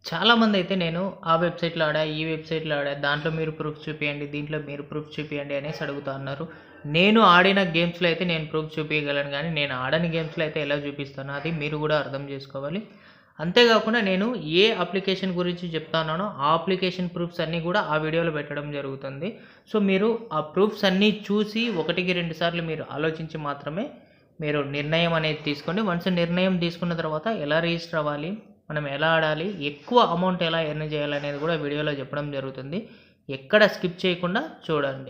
చాలామంది అయితే నేను ఆ వెబ్సైట్లో ఆడా ఈ వెబ్సైట్లో ఆడా దాంట్లో మీరు ప్రూఫ్ చూపియండి దీంట్లో మీరు ప్రూఫ్ చూపియండి అనేసి అడుగుతా ఉన్నారు నేను ఆడిన గేమ్స్లో అయితే నేను ప్రూఫ్ చూపించగలను కానీ నేను ఆడని గేమ్స్లో అయితే ఎలా చూపిస్తాను అది మీరు కూడా అర్థం చేసుకోవాలి అంతేకాకుండా నేను ఏ అప్లికేషన్ గురించి చెప్తానో ఆ అప్లికేషన్ ప్రూఫ్స్ అన్నీ కూడా ఆ వీడియోలో పెట్టడం జరుగుతుంది సో మీరు ఆ ప్రూఫ్స్ అన్నీ చూసి ఒకటికి రెండు సార్లు మీరు ఆలోచించి మాత్రమే మీరు నిర్ణయం అనేది తీసుకోండి వన్స్ నిర్ణయం తీసుకున్న తర్వాత ఎలా రిజిస్టర్ అవ్వాలి మనం ఎలా ఆడాలి ఎక్కువ అమౌంట్ ఎలా ఎర్న్ చేయాలి అనేది కూడా వీడియోలో చెప్పడం జరుగుతుంది ఎక్కడ స్కిప్ చేయకుండా చూడండి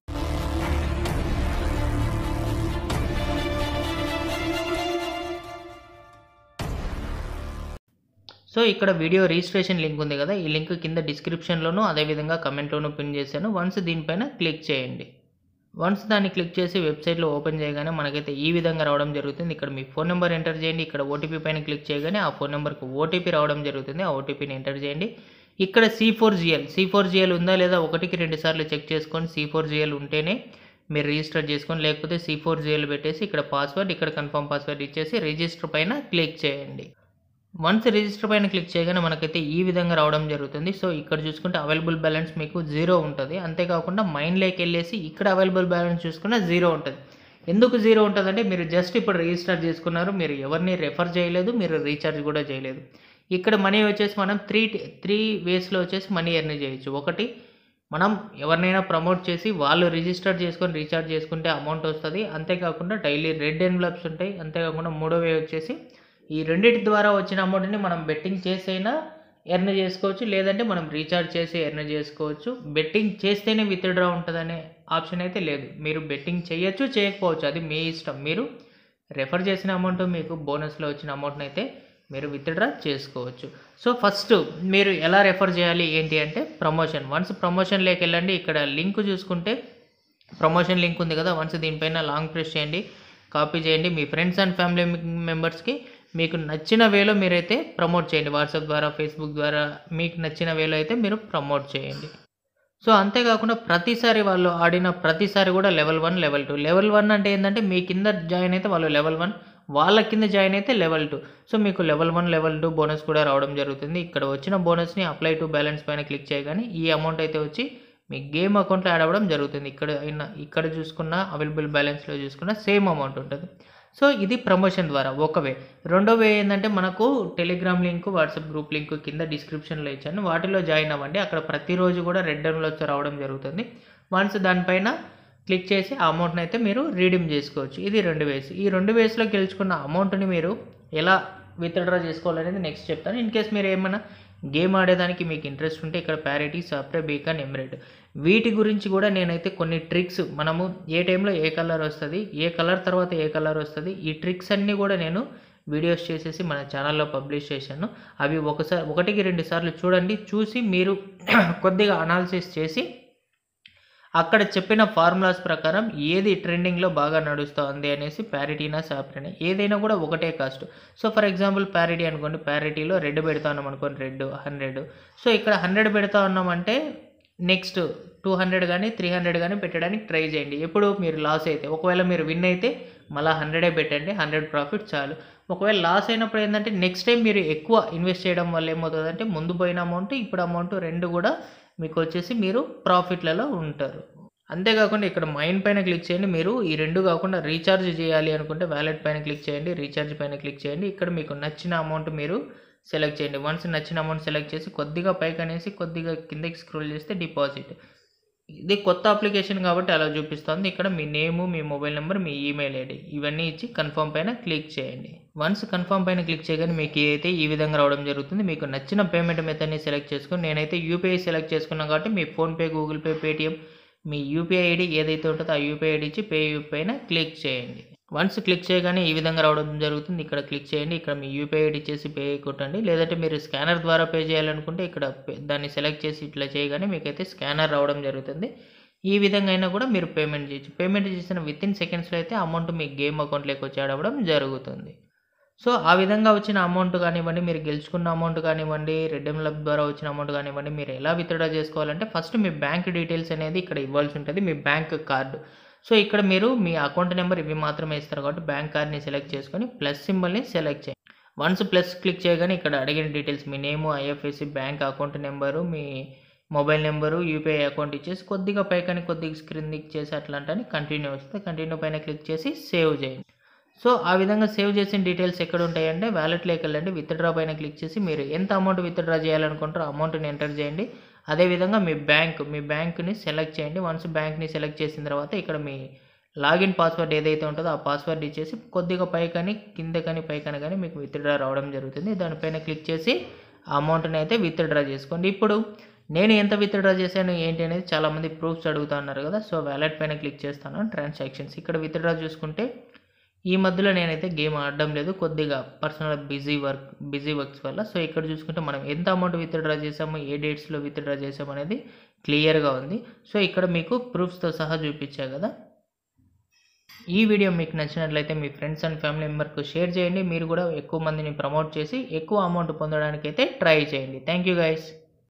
సో ఇక్కడ వీడియో రిజిస్ట్రేషన్ లింక్ ఉంది కదా ఈ లింక్ కింద డిస్క్రిప్షన్లోను అదేవిధంగా కమెంట్లోను పిన్ చేశాను వన్స్ దీనిపైన క్లిక్ చేయండి వన్స్ దాన్ని క్లిక్ చేసి వెబ్సైట్లో ఓపెన్ చేయగానే మనకైతే ఈ విధంగా రావడం జరుగుతుంది ఇక్కడ మీ ఫోన్ నెంబర్ ఎంటర్ చేయండి ఇక్కడ ఓటీపీ పైన క్లిక్ చేయగానే ఆ ఫోన్ నెంబర్కి ఓటీపీ రావడం జరుగుతుంది ఆ ఓటీపీని ఎంటర్ చేయండి ఇక్కడ C four GL C four GL ఉందా లేదా ఒకటికి రెండు సార్లు చెక్ చేసుకొని సి ఫోర్ జిఎల్ ఉంటేనే మీరు రిజిస్టర్ చేసుకొని లేకపోతే సి ఫోర్ జిఎల్ పెట్టేసి ఇక్కడ పాస్వర్డ్ ఇక్కడ కన్ఫర్మ్ పాస్వర్డ్ ఇచ్చేసి రిజిస్టర్ పైన క్లిక్ చేయండి వన్స్ రిజిస్టర్ పైన క్లిక్ చేయగానే మనకైతే ఈ విధంగా రావడం జరుగుతుంది సో ఇక్కడ చూసుకుంటే అవైలబుల్ బ్యాలెన్స్ మీకు జీరో ఉంటుంది అంతేకాకుండా మైండ్లోకి వెళ్ళేసి ఇక్కడ అవైలబుల్ బ్యాలెన్స్ చూసుకున్న జీరో ఉంటుంది ఎందుకు జీరో ఉంటుందంటే మీరు జస్ట్ ఇప్పుడు రిజిస్టర్ చేసుకున్నారు మీరు ఎవరిని రెఫర్ చేయలేదు మీరు రీఛార్జ్ కూడా చేయలేదు ఇక్కడ మనీ వచ్చేసి మనం త్రీ త్రీ వేస్లో వచ్చేసి మనీ ఎర్న్ చేయొచ్చు ఒకటి మనం ఎవరినైనా ప్రమోట్ చేసి వాళ్ళు రిజిస్టర్ చేసుకొని రీఛార్జ్ చేసుకుంటే అమౌంట్ వస్తుంది అంతేకాకుండా డైలీ రెడ్ ఎన్వలప్స్ ఉంటాయి అంతేకాకుండా మూడో వే వచ్చేసి ఈ రెండింటి ద్వారా వచ్చిన అమౌంట్ని మనం బెట్టింగ్ చేసైనా ఎర్న్ చేసుకోవచ్చు లేదంటే మనం రీఛార్జ్ చేసి ఎర్న్ చేసుకోవచ్చు బెట్టింగ్ చేస్తేనే విత్డ్రా ఉంటుందనే ఆప్షన్ అయితే లేదు మీరు బెట్టింగ్ చేయొచ్చు చేయకపోవచ్చు అది మీ ఇష్టం మీరు రెఫర్ చేసిన అమౌంట్ మీకు బోనస్లో వచ్చిన అమౌంట్ని అయితే మీరు విత్డ్రా చేసుకోవచ్చు సో ఫస్ట్ మీరు ఎలా రెఫర్ చేయాలి ఏంటి అంటే ప్రమోషన్ వన్స్ ప్రమోషన్లోకి వెళ్ళండి ఇక్కడ లింక్ చూసుకుంటే ప్రమోషన్ లింక్ ఉంది కదా వన్స్ దీనిపైన లాంగ్ ప్రెస్ చేయండి కాపీ చేయండి మీ ఫ్రెండ్స్ అండ్ ఫ్యామిలీ మెంబర్స్కి మీకు నచ్చిన వేలో మీరైతే ప్రమోట్ చేయండి వాట్సాప్ ద్వారా ఫేస్బుక్ ద్వారా మీకు నచ్చిన వేలో అయితే మీరు ప్రమోట్ చేయండి సో అంతేకాకుండా ప్రతిసారి వాళ్ళు ఆడిన ప్రతిసారి కూడా level one level two level one అంటే ఏంటంటే మీ కింద జాయిన్ అయితే వాళ్ళు లెవెల్ వన్ వాళ్ళ కింద జాయిన్ అయితే లెవెల్ టూ సో మీకు level one level two bonus కూడా రావడం జరుగుతుంది ఇక్కడ వచ్చిన బోనస్ని అప్లై టు బ్యాలెన్స్ పైన క్లిక్ చేయగానే ఈ అమౌంట్ అయితే వచ్చి మీ గేమ్ అకౌంట్లో యాడ్ అవ్వడం జరుగుతుంది ఇక్కడ అయినా ఇక్కడ చూసుకున్న అవైలబుల్ బ్యాలెన్స్లో చూసుకున్న సేమ్ అమౌంట్ ఉంటుంది సో ఇది ప్రమోషన్ ద్వారా ఒక వే రెండో వే ఏంటంటే మనకు Telegram link WhatsApp group link కింద డిస్క్రిప్షన్లో ఇచ్చాను వాటిలో జాయిన్ అవ్వండి అక్కడ ప్రతిరోజు కూడా రెడ్ వచ్చి రావడం జరుగుతుంది వన్స్ దానిపైన క్లిక్ చేసి ఆ అమౌంట్ని అయితే మీరు రీడీమ్ చేసుకోవచ్చు ఇది రెండు వేస్ ఈ రెండు వేస్లో గెలుచుకున్న అమౌంట్ని మీరు ఎలా విత్డ్రా చేసుకోవాలనేది నెక్స్ట్ చెప్తాను ఇన్ కేస్ మీరు ఏమైనా గేమ్ ఆడేదానికి మీకు ఇంట్రెస్ట్ ఉంటే ఇక్కడ ప్యారిటీ సాఫ్ట్వేర్ బీకాన్ ఎమ్రెడ్ వీటి గురించి కూడా నేనైతే కొన్ని ట్రిక్స్ మనము ఏ టైంలో ఏ కలర్ వస్తుంది ఏ కలర్ తర్వాత ఏ కలర్ వస్తుంది ఈ ట్రిక్స్ అన్నీ కూడా నేను వీడియోస్ చేసేసి మన ఛానల్లో పబ్లిష్ చేశాను అవి ఒకసారి ఒకటికి రెండు సార్లు చూడండి చూసి మీరు కొద్దిగా అనాలిసిస్ చేసి అక్కడ చెప్పిన ఫార్ములాస్ ప్రకారం ఏది ట్రెండింగ్లో బాగా నడుస్తుంది అనేసి ప్యారిటీనా సాఫ్ట్వేర్ ఏదైనా కూడా ఒకటే cost so for example parity అనుకోండి ప్యారిటీలో రెడ్ పెడతా ఉన్నాం అనుకోండి రెడ్ హండ్రెడ్ సో ఇక్కడ హండ్రెడ్ పెడతా ఉన్నామంటే నెక్స్ట్ టూ హండ్రెడ్ కానీ త్రీ హండ్రెడ్ కానీ పెట్టడానికి ట్రై చేయండి ఎప్పుడు మీరు లాస్ అయితే ఒకవేళ మీరు విన్ అయితే మళ్ళీ హండ్రెడే పెట్టండి హండ్రెడ్ ప్రాఫిట్ చాలు ఒకవేళ లాస్ అయినప్పుడు ఏంటంటే నెక్స్ట్ టైం మీరు ఎక్కువ ఇన్వెస్ట్ చేయడం వల్ల ఏమవుతుందంటే ముందు పోయిన అమౌంట్ ఇప్పుడు అమౌంట్ రెండు కూడా మీకు వచ్చేసి మీరు ప్రాఫిట్లలో ఉంటారు అంతేకాకుండా ఇక్కడ మైండ్ పైన క్లిక్ చేయండి మీరు ఈ రెండు కాకుండా రీఛార్జ్ చేయాలి అనుకుంటే వ్యాలెట్ పైన క్లిక్ చేయండి రీఛార్జ్ పైన క్లిక్ చేయండి ఇక్కడ మీకు నచ్చిన అమౌంట్ మీరు సెలెక్ట్ చేయండి వన్స్ నచ్చిన అమౌంట్ సెలెక్ట్ చేసి కొద్దిగా పైకి అనేసి కొద్దిగా కిందకి స్క్రోల్ చేస్తే డిపాజిట్ ఇది కొత్త అప్లికేషన్ కాబట్టి అలా చూపిస్తుంది ఇక్కడ మీ నేము మీ మొబైల్ నెంబర్ మీ ఈమెయిల్ ఐడి ఇవన్నీ ఇచ్చి కన్ఫర్మ్ పైన క్లిక్ చేయండి వన్స్ కన్ఫర్మ్ పైన క్లిక్ చేయగానే మీకు అయితే ఈ విధంగా రావడం జరుగుతుంది మీకు నచ్చిన పేమెంట్ మెథడ్ని సెలెక్ట్ చేసుకుని నేనైతే యూపీఐ సెలెక్ట్ చేసుకున్నాను కాబట్టి మీ ఫోన్పే గూగుల్ పే పేటిఎం మీ యూపీఐ ఐడి ఏదైతే ఉంటుందో ఆ యూపీఐ ఐడి ఇచ్చి పే పైన క్లిక్ చేయండి వన్స్ క్లిక్ చేయగానే ఈ విధంగా రావడం జరుగుతుంది ఇక్కడ క్లిక్ చేయండి ఇక్కడ మీ యూపీఐ ఐడి ఇచ్చేసి పే కొట్టండి లేదంటే మీరు స్కానర్ ద్వారా పే చేయాలనుకుంటే ఇక్కడ దాన్ని సెలెక్ట్ చేసి ఇట్లా చేయగానే మీకైతే స్కానర్ రావడం జరుగుతుంది ఈ విధంగా అయినా కూడా మీరు పేమెంట్ చేయొచ్చు పేమెంట్ చేసిన విత్ ఇన్ సెకండ్స్లో అయితే అమౌంట్ మీ గేమ్ అకౌంట్లోకి వచ్చి ఆడవడం జరుగుతుంది సో ఆ విధంగా వచ్చిన అమౌంట్ కానివ్వండి మీరు గెలుచుకున్న అమౌంట్ కానివ్వండి రెడ్డెమ్ లబ్ ద్వారా వచ్చిన అమౌంట్ కానివ్వండి మీరు ఎలా విత్డ్రా చేసుకోవాలంటే ఫస్ట్ మీ బ్యాంక్ డీటెయిల్స్ అనేది ఇక్కడ ఇవ్వాల్సి ఉంటుంది మీ బ్యాంక్ కార్డు సో ఇక్కడ మీరు మీ అకౌంట్ నెంబర్ ఇవి మాత్రమే ఇస్తారు కాబట్టి బ్యాంక్ కార్డ్ని సెలెక్ట్ చేసుకొని ప్లస్ సింబల్ని సెలెక్ట్ చేయండి వన్స్ ప్లస్ క్లిక్ చేయగానే ఇక్కడ అడిగిన డీటెయిల్స్ మీ name IFSC bank account number మీ మొబైల్ నెంబరు యూపీఐ అకౌంట్ ఇచ్చేసి కొద్దిగా పైకని కొద్దిగా స్క్రీన్ దిక్ చేసి అట్లాంటి కంటిన్యూ వస్తుంది కంటిన్యూ పైన క్లిక్ చేసి సేవ్ చేయండి సో ఆ విధంగా సేవ్ చేసిన డీటెయిల్స్ ఎక్కడ ఉంటాయంటే వ్యాలెట్లోకి వెళ్ళండి విత్డ్రా పైన క్లిక్ చేసి మీరు ఎంత అమౌంట్ విత్డ్రా చేయాలనుకుంటారో అమౌంట్ని ఎంటర్ చేయండి అదేవిధంగా మీ బ్యాంక్ మీ బ్యాంక్ని సెలెక్ట్ చేయండి వన్స్ బ్యాంక్ని సెలెక్ట్ చేసిన తర్వాత ఇక్కడ మీ లాగిన్ పాస్వర్డ్ ఏదైతే ఉంటుందో ఆ పాస్వర్డ్ ఇచ్చేసి కొద్దిగా పైకని కిందకని పైకని కానీ మీకు విత్డ్రా రావడం జరుగుతుంది దానిపైన క్లిక్ చేసి ఆ అమౌంట్ని అయితే విత్డ్రా చేసుకోండి ఇప్పుడు నేను ఎంత విత్డ్రా చేశాను ఏంటి అనేది చాలామంది ప్రూఫ్స్ అడుగుతా ఉన్నారు కదా సో వ్యాలెట్ పైన క్లిక్ చేస్తాను ట్రాన్సాక్షన్స్ ఇక్కడ విత్డ్రా చూసుకుంటే ఈ మధ్యలో నేనైతే గేమ్ ఆడడం లేదు కొద్దిగా personal busy work busy works వల్ల సో ఇక్కడ చూసుకుంటే మనం ఎంత అమౌంట్ విత్డ్రా చేసాము ఏ డేట్స్లో విత్డ్రా చేసాము అనేది క్లియర్గా ఉంది సో ఇక్కడ మీకు ప్రూఫ్స్తో సహా చూపించా కదా ఈ వీడియో మీకు నచ్చినట్లయితే మీ ఫ్రెండ్స్ అండ్ ఫ్యామిలీ మెంబర్కు షేర్ చేయండి మీరు కూడా ఎక్కువ మందిని ప్రమోట్ చేసి ఎక్కువ అమౌంట్ పొందడానికైతే ట్రై చేయండి థ్యాంక్ యూ గైస్